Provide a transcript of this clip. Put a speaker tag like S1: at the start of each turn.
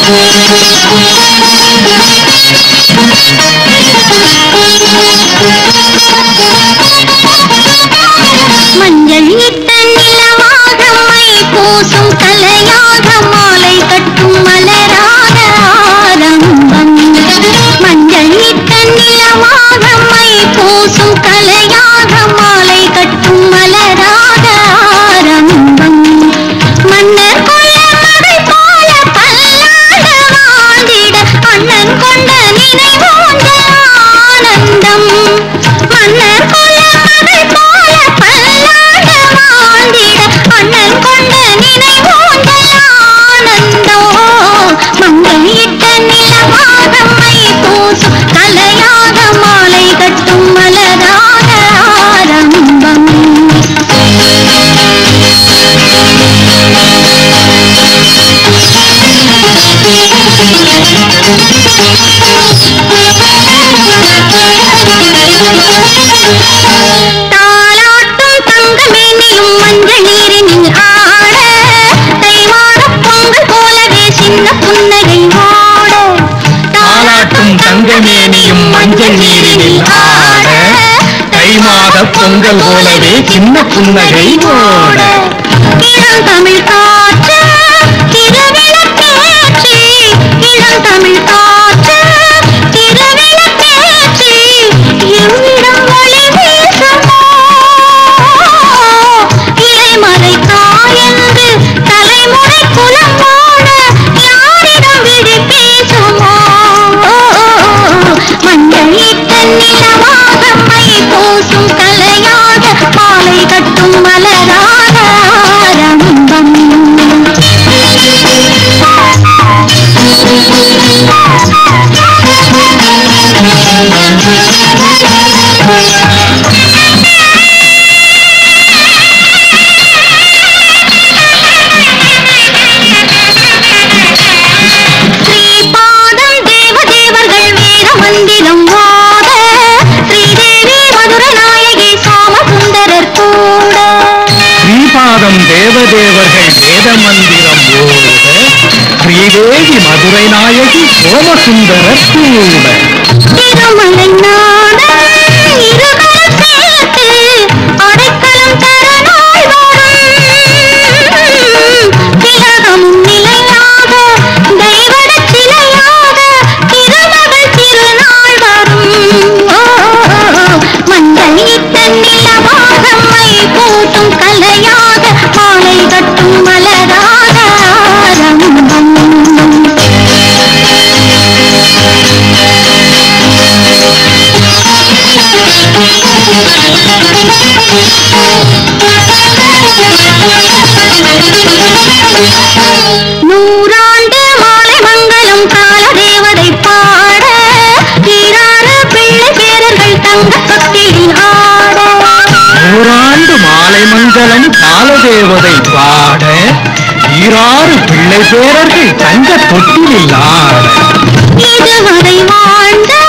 S1: மஞ்சள் இட்ட நிலவாக மை பூசும் கலையாக மாலை கட்டும் மலராக ஆரம்பம் மஞ்சள் இட்ட நிலவாக மை பூசும் கலையாக மாலை கட்டும் மலராக ஆரம்பம் மன்னர் கொள்ள மகள் போல பல்லாண்டு வாழ்ந்திட அண்ணன் கொண்ட நினைவோங்க ஆனந்தம் மன்னர் கொள்ள மகள் போல பல்லாண்டு வாழ்ந்திட அண்ணன் கொண்ட நினைவோங்க ஆனந்தம் மங்கையிட்ட நிலவாக மை பூசும் கலையாக மாலை கட்டும் மலராக ஆரம்பம் தாலாட்டும் தங்கமேனியும் மஞ்சள் நீரினில் ஆட தைவாரப் பொங்கல் போலவே சின்ன புன்னகை ஓட
S2: தாலாட்டும் தங்கமேனியும் மஞ்சள் நீரினில் ஆட தை மாத பொங்கல் போலவே சின்ன புன்னகை ஓட
S1: இளம் தமிழ் காற்று திருவிளக்கேற்றி இளம் தமிழ் காற்று திருவிளக்கேற்றி எவ்விடம் ஒளி வீசுமோ இலைமறை காயந்து தலைமுறை குலம்போட யாரிடம் விழி பேசுமோ மஞ்சள் இட்ட நிலவாக மை பூசும் கலையாக மாலை கட்டும் மலராக ஆரம்பம் ஸ்ரீபாதம் தேவதேவர்கள் வேத மந்திரம் ஓத ஸ்ரீதேவி மதுரை நாயகி சோமசுந்தரர் கூட
S2: ஸ்ரீபாதம் தேவதேவர்கள் வேத மந்திரம் ஓத ஸ்ரீதேவி மதுரை நாயகி சோமசுந்தரர் கூட
S1: திருமலை நாதம் இருகரம் சேர்த்து அடைக்கலம் தர நாள் வரும் திலகமும் நிலையாக தெய்வடச் சிலையாக திருமகள் திருநாள் வரும் ஓ, மஞ்சள் இட்ட நிலவாக மை பூட்டும் கலையாக மாலை கட்டும் மலராக ஆரம்பம் நூறாண்டு மாலை மங்களம் கால தேவதை பாட ஈராறு பிள்ளை பேரர்கள் தங்க தொட்டிலில் ஆட
S2: நூறாண்டு மாலை மங்களம் காலதேவதை பாட ஈராறு பிள்ளை பேரர்கள் தங்க தொட்டிலில் ஆட
S1: இதுவரை வாழ்ந்த